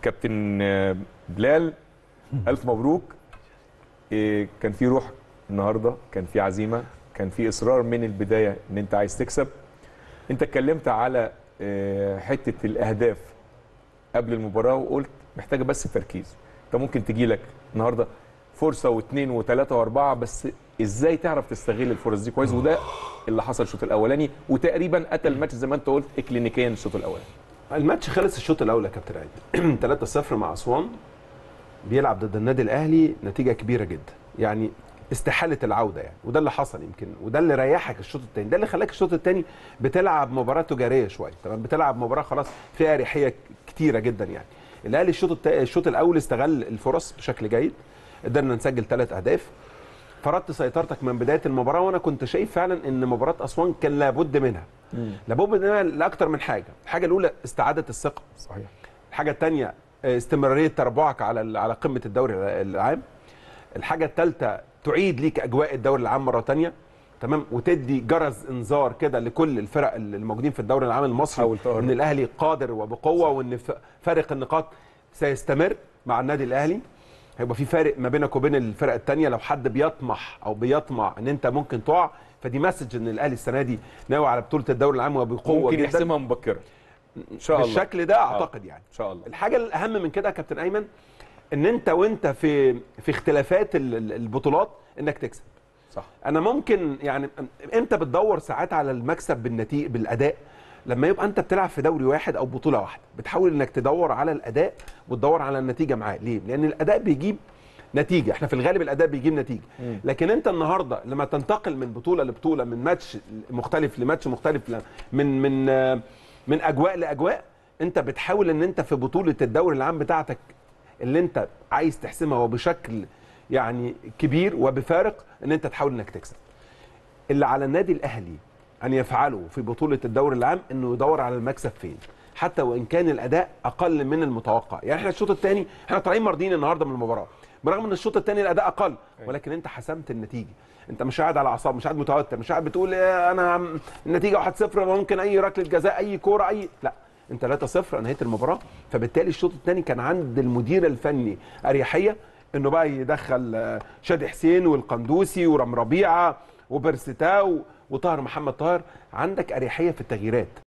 كابتن آه، بلال الف مبروك إيه، كان في روح النهارده كان في عزيمه كان في اصرار من البدايه ان انت عايز تكسب انت اتكلمت على آه، حته الاهداف قبل المباراه وقلت محتاجه بس تركيز انت ممكن تجي لك النهارده فرصه واثنين وثلاثه واربعه بس ازاي تعرف تستغل الفرص دي كويس وده اللي حصل الشوط الاولاني وتقريبا قتل الماتش زي ما انت قلت اكلينيكيا الشوط الاولاني الماتش خلص الشوط الاول يا كابتن عادل 3-0 مع اسوان بيلعب ضد النادي الاهلي نتيجه كبيره جدا يعني استحاله العوده يعني وده اللي حصل يمكن وده اللي ريحك الشوط الثاني ده اللي خلاك الشوط الثاني بتلعب مباراه تجاريه شويه تمام بتلعب مباراه خلاص فيها اريحيه كتيره جدا يعني الاهلي الشوط التا... الشوط الاول استغل الفرص بشكل جيد قدرنا نسجل ثلاث اهداف فرضت سيطرتك من بدايه المباراه وانا كنت شايف فعلا ان مباراه اسوان كان لابد منها لابد منها لاكثر من حاجه الحاجه الاولى استعاده الثقه صحيح الحاجه الثانيه استمراريه تربعك على ال- على قمه الدوري العام الحاجه الثالثه تعيد ليك اجواء الدوري العام مره ثانيه تمام وتدي جرس انذار كده لكل الفرق الموجودين في الدوري العام المصري حاول تقرب. ان الاهلي قادر وبقوه وان ف- فارق النقاط سيستمر مع النادي الاهلي هيبقى في فارق ما بينك وبين الفرق الثانيه لو حد بيطمح او بيطمع ان انت ممكن تقع فدي مسج ان الاهلي السنه دي ناوي على بطوله الدوري العام وبقوه ممكن جدا يحسمها مبكرا ان شاء الله بالشكل ده اعتقد يعني ان شاء الله الحاجه الاهم من كده يا كابتن ايمن ان انت وانت في في اختلافات ال- ال- البطولات انك تكسب صح انا ممكن يعني امتى بتدور ساعات على المكسب بالنتيجه بالاداء لما يبقى انت بتلعب في دوري واحد او بطوله واحده بتحاول انك تدور على الاداء وتدور على النتيجه معاه ليه لان الاداء بيجيب نتيجه احنا في الغالب الاداء بيجيب نتيجه مم. لكن انت النهارده لما تنتقل من بطوله لبطوله من ماتش مختلف لماتش مختلف ل- من من آه، من اجواء لاجواء انت بتحاول ان انت في بطوله الدوري العام بتاعتك اللي انت عايز تحسمها وبشكل يعني كبير وبفارق ان انت تحاول انك تكسب اللي على النادي الاهلي ان يفعله في بطوله الدوري العام انه يدور على المكسب فين حتى وان كان الاداء اقل من المتوقع يعني احنا الشوط الثاني احنا طالعين مرضيين النهارده من المباراه برغم ان الشوط الثاني الاداء اقل ولكن انت حسمت النتيجه انت مش قاعد على اعصاب مش قاعد متوتر مش قاعد بتقول إيه انا عم- النتيجه 1-0 ممكن اي ركله جزاء اي كوره اي لا انت 3-0 انهيت المباراه فبالتالي الشوط الثاني كان عند المدير الفني اريحيه انه بقى يدخل آه، شادي حسين والقندوسي ورام ربيعه وبرستاو وطاهر محمد طاهر عندك اريحيه في التغييرات